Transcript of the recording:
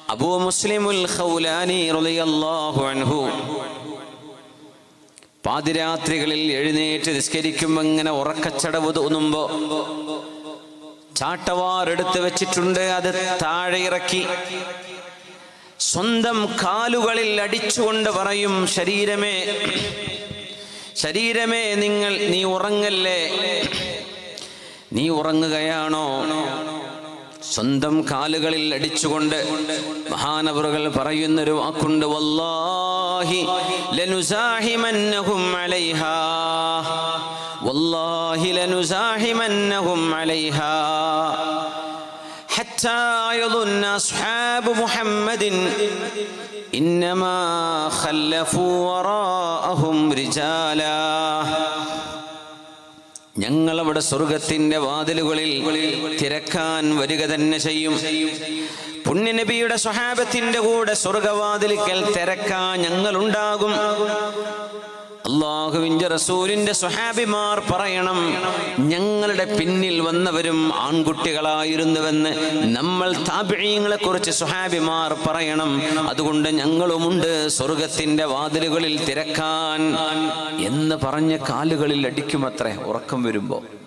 അബൂ മുസ്ലിമുൽ ഖൗലാനി റളിയല്ലാഹു അൻഹു പാതിരാത്രികളിൽ എഴുന്നേറ്റ് നിസ്കരിക്കുമ്പോൾ ഇങ്ങനെ ഉറക്കച്ചടവ് തോന്നുമ്പോ ചാട്ടവാർ എടുത്ത് വെച്ചിട്ടുണ്ട് അത് താഴെ ഇറക്കി സ്വന്തം കാലുകളിൽ അടിച്ചുകൊണ്ട് പറയും ശരീരമേ ശരീരമേ നിങ്ങൾ നീ ഉറങ്ങല്ലേ നീ ഉറങ്ങുകയാണോ സ്വന്തം കാലുകളിൽ അടിച്ചുകൊണ്ട് മഹാനവറുകൾ പറയുന്നൊരു വാക്കുണ്ട് വല്ലാഹി ലനുസാഹിമന്നഹും അലൈഹാ വല്ലാഹി ലനുസാഹിമന്നഹും അലൈഹാ حتى يظن أصحاب محمد إنما خلفوا وراءهم رجالا ഞങ്ങളവിടെ സ്വർഗത്തിന്റെ വാതിലുകളിൽ തിരക്കാൻ വരിക തന്നെ ചെയ്യും പുണ്യനബിയുടെ സ്വഹാബത്തിന്റെ കൂടെ സ്വർഗവാതിലിക്കൽ തിരക്കാൻ ഞങ്ങളുണ്ടാകും അള്ളാഹുവിന്റെ റസൂലിന്റെ സ്വഹാബിമാർ പറയണം ഞങ്ങളുടെ പിന്നിൽ വന്നവരും ആൺകുട്ടികളായിരുന്നുവെന്ന് നമ്മൾ താപിഴയങ്ങളെ കുറിച്ച് സ്വഹാബിമാർ പറയണം അതുകൊണ്ട് ഞങ്ങളുമുണ്ട് സ്വർഗത്തിന്റെ വാതിലുകളിൽ തിരക്കാൻ എന്ന് പറഞ്ഞ കാലുകളിൽ അടിക്കുമത്രേ ഉറക്കം വരുമ്പോ